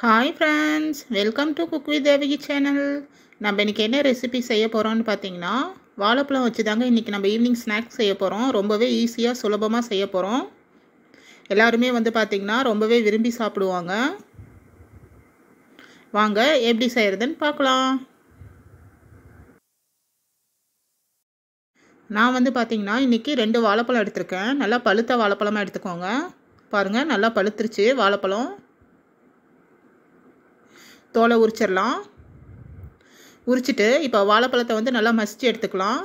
hi friends welcome to cook with Devaki channel நம்ம இன்றைக்கி என்ன ரெசிபி செய்ய போகிறோம்னு பார்த்தீங்கன்னா வாழைப்பழம் வச்சு தாங்க இன்றைக்கி நம்ம ஈவினிங் ஸ்நாக்ஸ் செய்ய போகிறோம் ரொம்பவே ஈஸியாக சுலபமாக செய்ய போகிறோம் எல்லாருமே வந்து பார்த்திங்கன்னா ரொம்பவே விரும்பி சாப்பிடுவாங்க வாங்க எப்படி செய்கிறதுன்னு பார்க்கலாம் நான் வந்து பார்த்திங்கன்னா இன்றைக்கி ரெண்டு வாழைப்பழம் எடுத்திருக்கேன் நல்லா பழுத்த வாழைப்பழமாக எடுத்துக்கோங்க பாருங்கள் நல்லா பழுத்துருச்சு வாழைப்பழம் தோலை உரிச்சிடலாம் உரிச்சிட்டு இப்போ வாழைப்பழத்தை வந்து நல்லா மசிச்சு எடுத்துக்கலாம்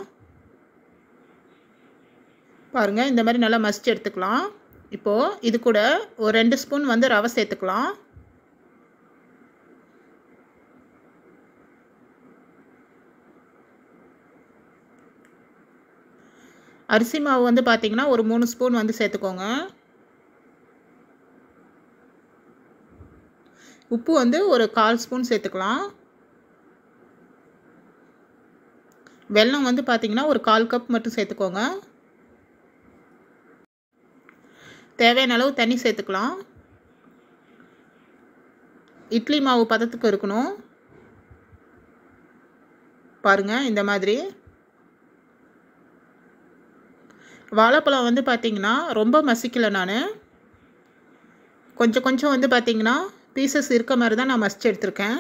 பாருங்கள் இந்த மாதிரி நல்லா மசிச்சு எடுத்துக்கலாம் இப்போது இது கூட ஒரு ரெண்டு ஸ்பூன் வந்து ரவை சேர்த்துக்கலாம் அரிசி மாவு வந்து பார்த்திங்கன்னா ஒரு மூணு ஸ்பூன் வந்து சேர்த்துக்கோங்க உப்பு வந்து ஒரு கால் ஸ்பூன் சேர்த்துக்கலாம் வெல்லம் வந்து பார்த்திங்கன்னா ஒரு கால் கப் மட்டும் சேர்த்துக்கோங்க தேவையான அளவு தண்ணி சேர்த்துக்கலாம் இட்லி மாவு பதத்துக்கு இருக்கணும் பாருங்கள் இந்த மாதிரி வாழைப்பழம் வந்து பார்த்திங்கன்னா ரொம்ப மசிக்கலை நான் கொஞ்சம் கொஞ்சம் வந்து பார்த்திங்கன்னா பீசஸ் இருக்க மாதிரி தான் நான் மசிச்சு எடுத்திருக்கேன்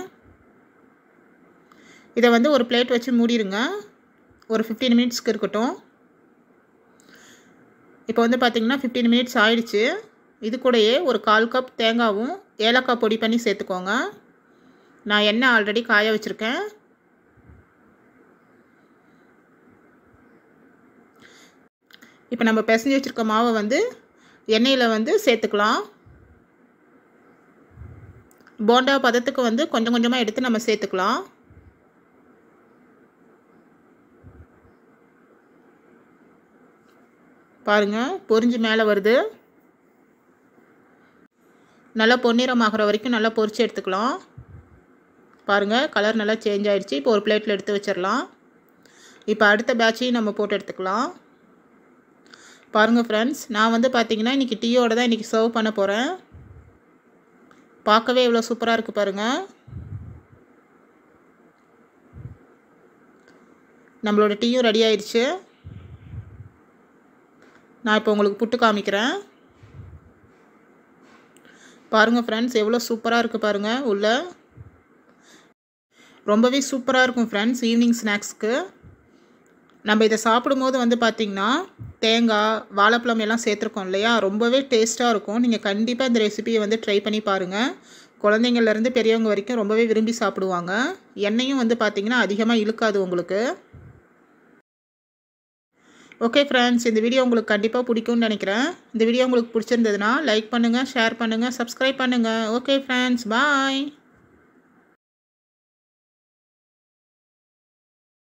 இதை வந்து ஒரு பிளேட் வச்சு மூடிடுங்க ஒரு ஃபிஃப்டீன் மினிட்ஸ்க்கு இருக்கட்டும் இப்போ வந்து பார்த்திங்கன்னா ஃபிஃப்டீன் மினிட்ஸ் ஆயிடுச்சு இது கூடயே ஒரு கால் கப் தேங்காவும் ஏலக்காய் பொடி பண்ணி சேர்த்துக்கோங்க நான் எண்ணெய் ஆல்ரெடி காய வச்சுருக்கேன் இப்போ நம்ம பிசைஞ்சு வச்சுருக்க மாவை வந்து எண்ணெயில் வந்து சேர்த்துக்கலாம் போண்டா பதத்துக்கு வந்து கொஞ்சம் கொஞ்சமாக எடுத்து நம்ம சேர்த்துக்கலாம் பாருங்கள் பொரிஞ்சு மேலே வருது நல்லா பொன்னிறம் ஆகிற வரைக்கும் நல்லா பொரிச்சு எடுத்துக்கலாம் பாருங்கள் கலர் நல்லா சேஞ்ச் ஆகிடுச்சு இப்போ ஒரு பிளேட்டில் எடுத்து வச்சிடலாம் இப்போ அடுத்த பேட்சையும் நம்ம போட்டு எடுத்துக்கலாம் பாருங்கள் ஃப்ரெண்ட்ஸ் நான் வந்து பார்த்திங்கன்னா இன்றைக்கி டீயோடு தான் இன்றைக்கி சர்வ் பண்ண போகிறேன் பார்க்கவே இவ்வளோ சூப்பராக இருக்குது பாருங்கள் நம்மளோட டீயும் ரெடி ஆயிடுச்சு நான் இப்போ உங்களுக்கு புட்டு காமிக்கிறேன் பாருங்கள் ஃப்ரெண்ட்ஸ் எவ்வளோ சூப்பராக இருக்குது பாருங்கள் உள்ள ரொம்பவே சூப்பராக இருக்கும் ஃப்ரெண்ட்ஸ் ஈவினிங் ஸ்நாக்ஸ்க்கு நம்ம இதை சாப்பிடும்போது வந்து பார்த்திங்கன்னா தேங்காய் வாழைப்பழம் எல்லாம் சேர்த்துருக்கோம் இல்லையா ரொம்பவே டேஸ்ட்டாக இருக்கும் நீங்கள் கண்டிப்பாக இந்த ரெசிபியை வந்து ட்ரை பண்ணி பாருங்கள் குழந்தைங்கள்லேருந்து பெரியவங்க வரைக்கும் ரொம்பவே விரும்பி சாப்பிடுவாங்க எண்ணெயும் வந்து பார்த்திங்கன்னா அதிகமாக இழுக்காது உங்களுக்கு ஓகே ஃப்ரெண்ட்ஸ் இந்த வீடியோ உங்களுக்கு கண்டிப்பாக பிடிக்கும்னு நினைக்கிறேன் இந்த வீடியோ உங்களுக்கு பிடிச்சிருந்ததுன்னா லைக் பண்ணுங்கள் ஷேர் பண்ணுங்கள் சப்ஸ்கிரைப் பண்ணுங்கள் ஓகே ஃப்ரெண்ட்ஸ் பாய்